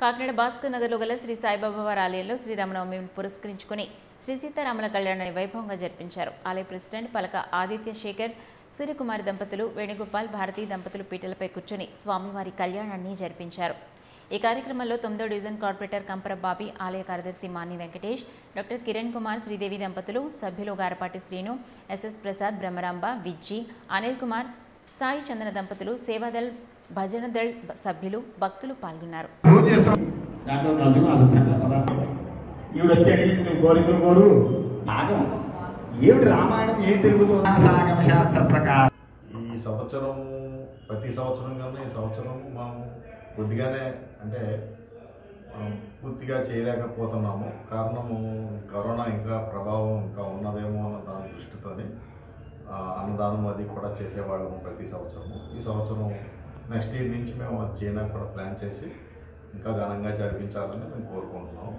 కాకినాడ భాస్కర్ నగర్లో గల శ్రీ సాయిబాబా వారి ఆలయంలో శ్రీరామనవమిని పురస్కరించుకుని శ్రీ సీతారాముల కళ్యాణాన్ని వైభవంగా జరిపించారు ఆలయ ప్రెసిడెంట్ పలక ఆదిత్య శేఖర్ సూర్యకుమారి దంపతులు వేణుగోపాల్ భారతీ దంపతులు పీటలపై కూర్చొని స్వామివారి కళ్యాణాన్ని జరిపించారు ఈ కార్యక్రమంలో తొమ్మిదో డివిజన్ కార్పొరేటర్ కంపర బాబీ ఆలయ కార్యదర్శి మాని వెంకటేష్ డాక్టర్ కిరణ్ కుమార్ శ్రీదేవి దంపతులు సభ్యులు గారపాటి శ్రీను ఎస్ఎస్ ప్రసాద్ బ్రహ్మరాంబ విజ్జి అనిల్ కుమార్ సాయి చందన దంపతులు సేవాదళ్ భజన దళ్ సభ్యులు భక్తులు పాల్గొన్నారు ఫోన్ చేస్తాం దాంట్లో నలుగురు అసలు పద ఈవిడ వచ్చి అడిగింది నువ్వు కోరికలు కోరు నాగం ఏమిటి రామాయణం ఏం తిరుగుతుంది సాగమ శాస్త్ర ప్రకారం ఈ సంవత్సరం ప్రతి సంవత్సరం కన్నా ఈ సంవత్సరం మనం కొద్దిగానే అంటే మనం పూర్తిగా చేయలేకపోతున్నాము కారణము కరోనా ఇంకా ప్రభావం ఇంకా ఉన్నదేమో అన్న దాని దృష్టితోని ఆ, అన్నదానం అది కూడా చేసేవాళ్ళము ప్రతి సంవత్సరము ఈ సంవత్సరం నెక్స్ట్ ఇయర్ నుంచి మేము అది చేయడానికి కూడా ప్లాన్ చేసి ఇంకా ఘనంగా జరిపించాలని మేము కోరుకుంటున్నాం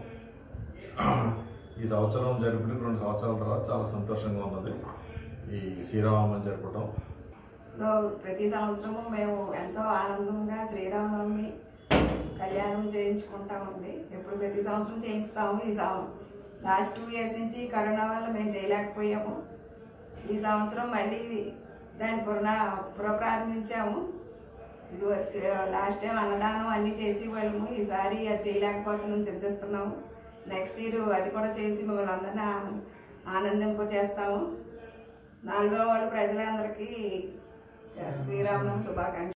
ఈ సంవత్సరం జరిపిన రెండు సంవత్సరాల తర్వాత చాలా సంతోషంగా ఉన్నది ఈ శ్రీరామని జరపడం లో ప్రతి సంవత్సరము మేము ఎంతో ఆనందంగా శ్రీరామనవమి కళ్యాణం చేయించుకుంటామండి ఎప్పుడు ప్రతి సంవత్సరం చేయిస్తాము ఈ సం లాస్ట్ టూ ఇయర్స్ నుంచి కరోనా వల్ల మేము చేయలేకపోయాము ఈ సంవత్సరం మళ్ళీ దాన్ని పునః పునఃప్రారంభించాము ఇది లాస్ట్ టైం అన్నదానం అన్నీ చేసి వాళ్ళము ఈసారి అది చేయలేకపోతున్నాం చింతిస్తున్నాము నెక్స్ట్ ఇయర్ అది కూడా చేసి మిమ్మల్ని అందరినీ ఆనంద ఆనందింప చేస్తాము నాలుగో వాళ్ళు ప్రజలందరికీ శ్రీరామనవమి శుభాకాంక్షలు